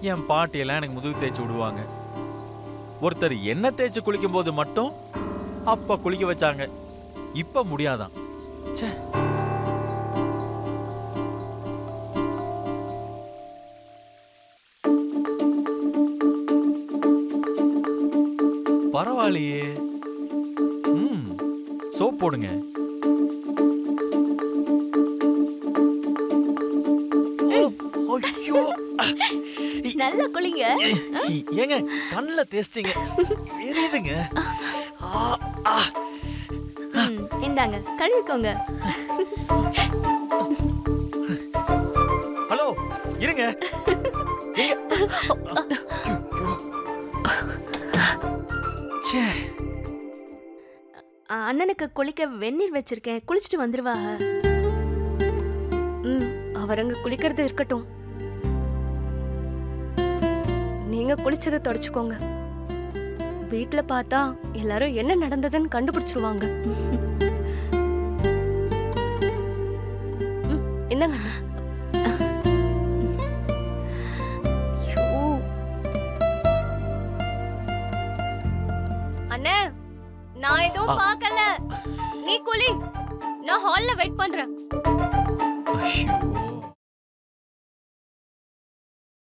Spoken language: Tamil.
என் பாட்டியெல்லாம் எனக்கு முதுகு தேய்ச்சி விடுவாங்க ஒருத்தர் என்ன தேய்ச்சி குளிக்கும் போது மட்டும் அப்ப குளிக்க வச்சாங்க இப்ப முடியாதான் ச்சே பரவாயில்லையே ம் சோப் போடுங்க ஐயோ நல்லா குளிங்க ஏங்க கண்ணுல தேய்ச்சிங்க எரியுதுங்க ஆ, ஆ. ம், இந்தாங்க கழுவிக்கோங்க ஹலோ இருங்க எங்க? ச்சே, அ- அண்ணனுக்கு குளிக்க வெந்நீர் வச்சிருக்கேன் குளிச்சுட்டு வந்துருவாங்க ம் அவர் அங்க குளிக்கிறது இருக்கட்டும் நீங்க குளிச்சதை தொடச்சுக்கோங்க வீட்ல பார்த்தா எல்லாரும் என்ன நடந்ததுன்னு கண்டுபிடிச்சிருவாங்க ம், இந்தாங்க அண்ணா. ஐயோ. அண்ணே நான் எதுவும் ஆ. பார்க்கல நீ குளி நான் ஹால்ல வெயிட் பண்றேன் ஐயோ